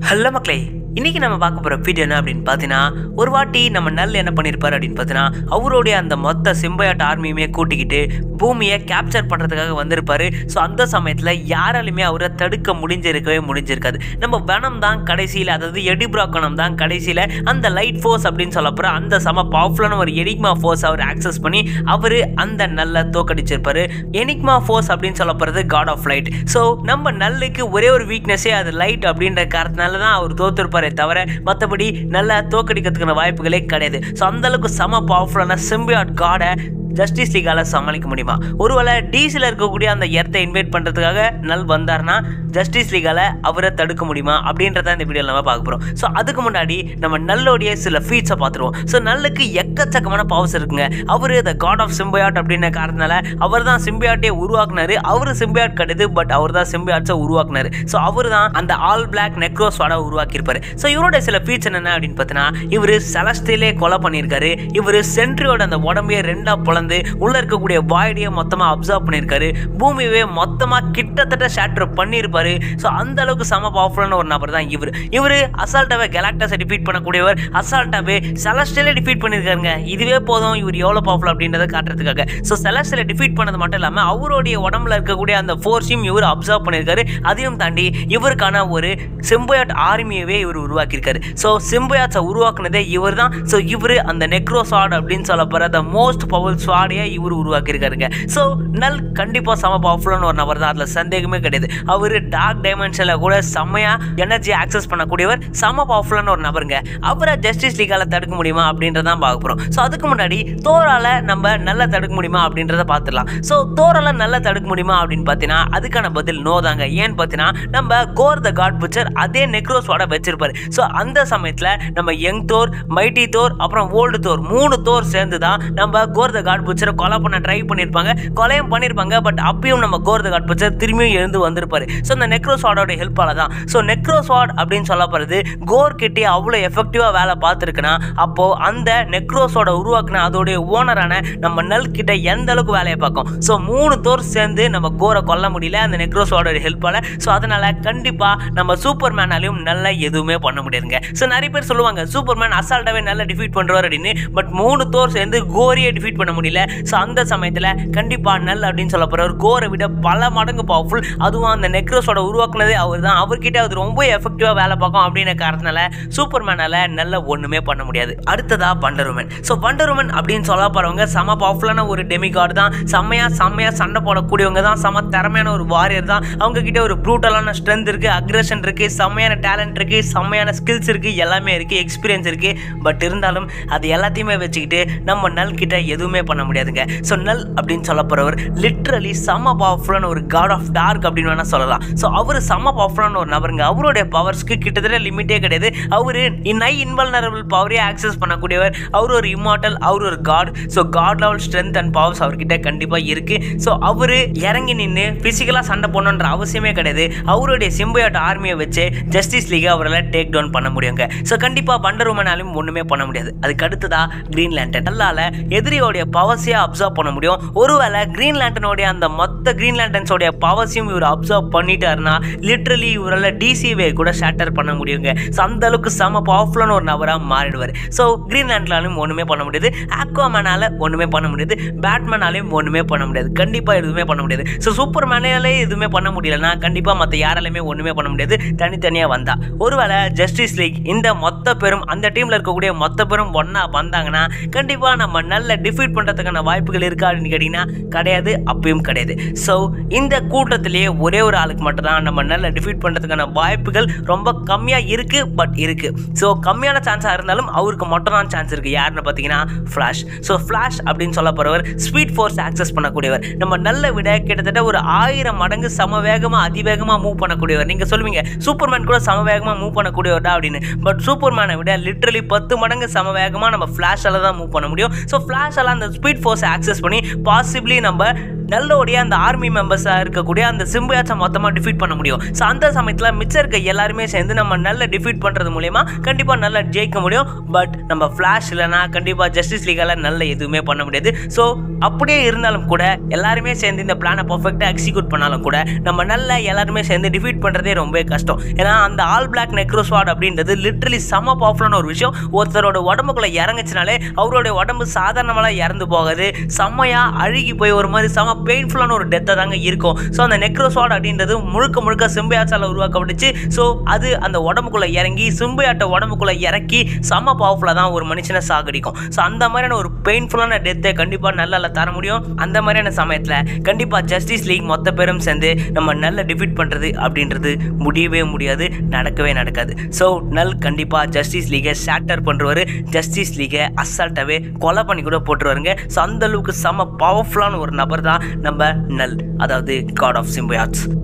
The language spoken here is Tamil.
ஹலோ மக்களே இன்னைக்கு நம்ம பார்க்க போகிற வீடியோ என்ன அப்படின்னு பார்த்தீங்கன்னா ஒரு வாட்டி நம்ம நல் என்ன பண்ணியிருப்பாரு அப்படின்னு பார்த்தீங்கன்னா அவருடைய அந்த மொத்த சிம்பயாட் ஆர்மியுமே கூட்டிக்கிட்டு பூமியை கேப்சர் பண்ணுறதுக்காக வந்திருப்பாரு ஸோ அந்த சமயத்தில் யாராலுமே அவரை தடுக்க முடிஞ்சிருக்கவே முடிஞ்சிருக்காது நம்ம வெனம் தான் கடைசியில் அதாவது எடிப்ராக்கனம் தான் கடைசியில் அந்த லைட் ஃபோர்ஸ் அப்படின்னு சொல்லப்போகிற அந்த சம பவர்ஃபுல்லான ஒரு எனிக்மா ஃபோர்ஸ் அவர் ஆக்சஸ் பண்ணி அவர் அந்த நல்ல தோக்கடிச்சிருப்பாரு எனிக்மா ஃபோர்ஸ் அப்படின்னு சொல்ல போகிறது காட் ஆஃப் லைட் ஸோ நம்ம நல்லுக்கு ஒரே ஒரு வீக்னஸே அது லைட் அப்படின்ற காரணத்தினால தான் அவர் தோத்துருப்பாரே தவிர மற்றபடி நல்லா தோக்கடிக்கிறதுக்கான வாய்ப்புகளே கிடையாது ஸோ அந்தளவுக்கு செம பவர்ஃபுல்லான சிம்பியாட் காடை ஜஸ்டிஸ் லீகால சமாளிக்க முடியுமா ஒருவேளை டிசியில் இருக்கக்கூடிய அந்த எர்த்தை இன்வைட் பண்ணுறதுக்காக நல் வந்தார்னா ஜஸ்டிஸ் லீகால அவரை தடுக்க முடியுமா அப்படின்றத இந்த வீடியோவில் நம்ம பார்க்க போகிறோம் ஸோ அதுக்கு முன்னாடி நம்ம நல்லோடைய சில ஃபீட்ஸை பார்த்துருவோம் ஸோ நல்லுக்கு எக்கச்சக்கமான பவர்ஸ் இருக்குங்க அவர் த காட் ஆஃப் சிம்பியாட் அப்படின்ற காரணத்தினால அவர் தான் சிம்பியாட்டே உருவாக்குனாரு அவர் சிம்பியாட் கிடையாது பட் அவர் தான் சிம்பியாட்ஸை உருவாக்குனாரு ஸோ அவர் தான் அந்த ஆல் பிளாக் நெக்ரோஸ்வாட உருவாக்கியிருப்பாரு ஸோ இவரோட சில ஃபீட்ஸ் என்னென்ன அப்படின்னு பார்த்தீங்கன்னா இவர் செலஸ்டிலே கொலை பண்ணியிருக்காரு இவர் சென்ட்ரியோட அந்த உடம்பையே ரெண்டா பிளந்து உள்ள இருக்கக்கூடிய வாய்டையே மொத்தமாக அப்சர்வ் பண்ணியிருக்காரு பூமியவே மொத்தமாக கிட்டத்தட்ட ஷேட்டர் பண்ணியிருப்பாரு ஸோ அந்த அளவுக்கு செம பவர்ஃபுல்லான ஒரு நபர் தான் இவர் இவர் அசால்ட்டாவே கெலாக்டஸை டிஃபீட் பண்ணக்கூடியவர் அசால்ட்டாவே செலஸ்டிலே டிஃபீட் பண்ணியிருக்காருங்க இதுவே போதும் இவர் எவ்வளோ பவர்ஃபுல் அப்படின்றத காட்டுறதுக்காக ஸோ செலஸ்டில் டிஃபீட் பண்ணது மட்டும் இல்லாமல் அவருடைய உடம்புல இருக்கக்கூடிய அந்த ஃபோர்ஸையும் இவர் அப்சர்வ் பண்ணியிருக்காரு அதையும் தாண்டி இவருக்கான ஒரு சிம்போயாட் ஆர்மியவே இவர் உருவாக்கியிருக்காரு ஸோ சிம்போயாட்ஸை உருவாக்குனதே இவர் தான் ஸோ இவர் அந்த நெக்ரோ ஸ்வாட் அப்படின்னு சொல்ல போகிற த மோஸ்ட் பவர் ஸ்வாடையே இவர் உருவாக்கியிருக்காருங்க ஸோ நல் கண்டிப்பாக செம பவர்ஃபுல்லான ஒரு நபர் தான் அதில் சந்தேகமே கிடையாது அவர் டார்க் டைமென்ஷனில் கூட செம்மையாக எனர்ஜி ஆக்சஸ் பண்ணக்கூடியவர் செம பவர்ஃபுல்லான ஒரு நபருங்க அவரை ஜஸ்டிஸ் லீகால தடுக்க முடியுமா அப்படின்றதான் பார்க்க போகிறோம் ஸோ அதுக்கு முன்னாடி தோரால நம்ம நல்லா தடுக்க முடியுமா அப்படின்றத பார்த்துடலாம் ஸோ தோரால நல்லா தடுக்க முடியுமா அப்படின்னு பார்த்தீங்கன்னா அதுக்கான பதில் நோ தாங்க ஏன்னு பார்த்தீங்கன்னா நம்ம கோர் த காட் புச்சர் அதே நெக்ரோஸோட வச்சிருப்பாரு ஸோ அந்த சமயத்தில் நம்ம யங் தோர் மைட்டி தோர் அப்புறம் ஓல்டு தோர் மூணு தோர் சேர்ந்து தான் நம்ம கோர் த காட் புச்சரை கொலை பண்ண ட்ரை பண்ணியிருப்பாங்க கொலையும் பண்ணியிருப்பாங்க பட் அப்பயும் நம்ம கோர் த காட் புச்சர் திரும்பியும் எழுந்து வந்திருப்பாரு ஸோ இந்த நெக்ரோஸ்வாடோட ஹெல்ப்பால தான் ஸோ நெக்ரோஸ்வாட் அப்படின்னு சொல்ல போகிறது கோர் கிட்டே அவ்வளோ எஃபெக்டிவாக வேலை பார்த்துருக்குன்னா அப்போது அந்த நெக்ரோஸோட உருவாக்குன அதோடைய ஓனரான நம்ம நல் கிட்ட எந்த அளவுக்கு வேலையை பார்க்கும் ஸோ மூணு தோர் சேர்ந்து நம்ம கோரை கொல்ல முடியல அந்த நெக்ரோஸோட ஹெல்ப்பால் ஸோ அதனால் கண்டிப்பாக நம்ம சூப்பர் மேனாலையும் நல்லா எதுவுமே பண்ண முடியாதுங்க ஸோ நிறைய பேர் சொல்லுவாங்க சூப்பர் மேன் அசால்ட்டாகவே நல்லா டிஃபீட் பண்ணுறாரு அப்படின்னு பட் மூணு தோர் சேர்ந்து கோரியை டிஃபீட் பண்ண முடியல ஸோ அந்த சமயத்தில் கண்டிப்பாக நல் அப்படின்னு சொல்ல போகிறவர் கோரை விட பல மடங்கு பவர்ஃபுல் அதுவும் அந்த நெக்ரோஸோட உருவாக்குனதே அவர் தான் அவர்கிட்ட அது ரொம்ப எஃபெக்டிவாக வேலை பார்க்கும் அப்படின்ற காரணத்தினால சூப்பர் மேனால நல்ல ஒன்றுமே பண்ண முடியாது அடுத்ததா Wonder Woman so Wonder Woman அப்படின்னு சொல்ல போகிறவங்க செம பவர்ஃபுல்லான ஒரு டெமிகார்டு தான் செம்மையாக செம்மையாக சண்டை போடக்கூடியவங்க தான் செம திறமையான ஒரு வாரியர் தான் அவங்க கிட்ட ஒரு ப்ரூட்டலான ஸ்ட்ரென்த் இருக்குது அக்ரெஷன் இருக்குது செம்மையான டேலண்ட் இருக்குது செம்மையான ஸ்கில்ஸ் இருக்குது எல்லாமே இருக்குது எக்ஸ்பீரியன்ஸ் இருக்குது பட் இருந்தாலும் அது எல்லாத்தையுமே வச்சுக்கிட்டு நம்ம நல் கிட்ட எதுவுமே பண்ண முடியாதுங்க ஸோ நல் அப்படின்னு சொல்ல போகிறவர் லிட்ரலி செம்ம பவர்ஃபுல்லான ஒரு காட் ஆஃப் டார்க் அப்படின்னு வேணால் சொல்லலாம் ஸோ அவர் செம்ம பவர்ஃபுல்லான ஒரு நபருங்க அவருடைய பவர்ஸ்க்கு கிட்டத்தட்ட லிமிட்டே கிடையாது அவர் நை இன்வல்னரபிள் பவரே ஆக்சஸ் பண்ணக்கூடியவர் அவர் ஒரு இம்மார்டல் அவர் ஒரு god so god level strength and powers அவர்கிட்ட கண்டிப்பாக இருக்குது ஸோ அவர் இறங்கி நின்று ஃபிசிக்கலாக சண்டை போடணுன்ற அவசியமே கிடையாது அவருடைய சிம்போயாட் ஆர்மியை வச்சு ஜஸ்டிஸ் லீகை அவரால் டேக் டவுன் பண்ண முடியுங்க ஸோ கண்டிப்பாக வண்டர் உமனாலும் ஒன்றுமே பண்ண முடியாது அதுக்கு அடுத்ததா கிரீன் லேண்டன் நல்லால எதிரியோடைய பவர்ஸையே அப்சர்வ் பண்ண முடியும் ஒருவேளை கிரீன் லேண்டனோடைய அந்த மொத்த கிரீன் லேண்டன்ஸோடைய பவர்ஸையும் இவர் அப்சர்வ் பண்ணிட்டாருன்னா லிட்ரலி இவரால் டிசிவே கூட ஷேட்டர் பண்ண முடியுங்க ஸோ அந்த அளவுக்கு செம பவர்ஃபுல்லான ஒரு நபராக மாறிடுவார் ஸோ கிரீன் லேண்ட்லாலும் ஒன்றுமே பண்ண முடியாது ஆக்வாமேனால ஒன்றுமே பண்ண முடியாது பேட்மேனாலையும் ஒன்றுமே பண்ண முடியாது கண்டிப்பாக எதுவுமே பண்ண முடியாது ஸோ சூப்பர் மேனாலே எதுவுமே பண்ண முடியலன்னா கண்டிப்பாக மற்ற யாராலையுமே ஒன்றுமே பண்ண முடியாது தனித்தனியாக வந்தா ஒருவேளை ஜஸ்டிஸ் லீக் இந்த மொத்த பேரும் அந்த டீமில் இருக்கக்கூடிய மொத்த பேரும் ஒன்றா வந்தாங்கன்னா கண்டிப்பாக நம்ம நல்ல டிஃபீட் பண்ணுறதுக்கான வாய்ப்புகள் இருக்கா அப்படின்னு கேட்டிங்கன்னா கிடையாது அப்பயும் கிடையாது ஸோ இந்த கூட்டத்திலேயே ஒரே ஒரு ஆளுக்கு மட்டும் தான் நம்ம நல்ல டிஃபீட் பண்ணுறதுக்கான வாய்ப்புகள் ரொம்ப கம்மியாக இருக்குது பட் இருக்குது ஸோ கம்மியான சான்ஸாக இருந்தாலும் அவருக்கு மட்டும் தான் சான்ஸ் இருக்குது யாருன்னு பார்த்தீங்கன்னா ஃப்ளாஷ் ஸோ ஃப்ளாஷ் அப்படின்னு சொல்ல போகிறவர் ஸ்பீட் ஃபோர்ஸ் ஆக்சஸ் பண்ணக்கூடியவர் நம்ம நல்ல விட கிட்டத்தட்ட ஒரு ஆயிரம் மடங்கு சம வேகமாக அதிவேகமாக மூவ் பண்ணக்கூடியவர் நீங்கள் சொல்லுவீங்க சூப்பர்மேன் கூட சம வேகமாக மூவ் பண்ணக்கூடியவர்டா அப்படின்னு பட் சூப்பர்மேனை விட லிட்ரலி பத்து மடங்கு சம வேகமாக நம்ம ஃப்ளாஷால் தான் மூவ் பண்ண முடியும் ஸோ ஃப்ளாஷால் அந்த ஸ்பீட் ஃபோர்ஸை ஆக்சஸ் பண்ணி பாசிபிளி நம்ம நல்லோடைய அந்த ஆர்மி மெம்பர்ஸாக இருக்கக்கூடிய அந்த சிம்பியாட்ஸை மொத்தமாக டிஃபீட் பண்ண முடியும் ஸோ அந்த சமயத்தில் மிச்சம் இருக்க எல்லாருமே சேர்ந்து நம்ம நல்ல டிஃபீட் பண்ணுறது மூலயமா கண்டிப்பாக நல்லா ஜெயிக்க முடியும் பட் நம்ம ஃப்ளாஷ் இல்லைனா கண்டிப்பாக ஜஸ்டிஸ் லீகால நல்ல எதுவுமே பண்ண முடியாது ஸோ அப்படியே இருந்தாலும் கூட எல்லாருமே சேர்ந்து இந்த பிளானை பர்ஃபெக்டாக எக்ஸிக்யூட் பண்ணாலும் கூட நம்ம நல்ல எல்லாருமே சேர்ந்து டிஃபீட் பண்ணுறதே ரொம்ப கஷ்டம் ஏன்னா அந்த ஆல் பிளாக் நெக்ரோஸ்வாட் அப்படின்றது லிட்ரலி செம பவர்ஃபுல்லான ஒரு விஷயம் ஒருத்தரோட உடம்புக்குள்ளே இறங்குச்சுனாலே அவருடைய உடம்பு சாதாரணமாக இறந்து போகாது செம்மையாக அழுகி போய் ஒரு மாதிரி செம பெயின்ஃபுல்லான ஒரு டெத்தை தாங்க இருக்கும் ஸோ அந்த நெக்ரோஸ்வாட் அப்படின்றது முழுக்க முழுக்க சிம்பியாச்சால் உருவாக்கப்பட்டுச்சு ஸோ அது அந்த உடம்புக்குள்ளே இறங்கி சிம்பியாட்டை உடம்புக்குள்ளே இறக்கி செம பவர்ஃபுல்லாக தான் ஒரு மனுஷனை சாகடிக்கும் ஸோ அந்த மாதிரியான ஒரு பெயின்ஃபுல்லான டெத்தை கண்டிப்பாக நல்லா தர முடியும் அந்த மாதிரியான சமயத்தில் கண்டிப்பாக ஜஸ்டிஸ் லீக் மொத்த பேரும் சேர்ந்து நம்ம நல்ல டிஃபீட் பண்ணுறது அப்படின்றது முடியவே முடியாது நடக்கவே நடக்காது ஸோ நல் கண்டிப்பாக ஜஸ்டிஸ் லீகை ஷேட்டர் பண்ணுறவர் ஜஸ்டிஸ் லீகை அசால்ட்டாகவே கொலை பண்ணி கூட போட்டுருவாருங்க ஸோ அந்த அளவுக்கு செம பவர்ஃபுல்லான ஒரு நபர் தான் நம்ம நல் அதாவது காட் ஆஃப் சிம்பியாட்ஸ்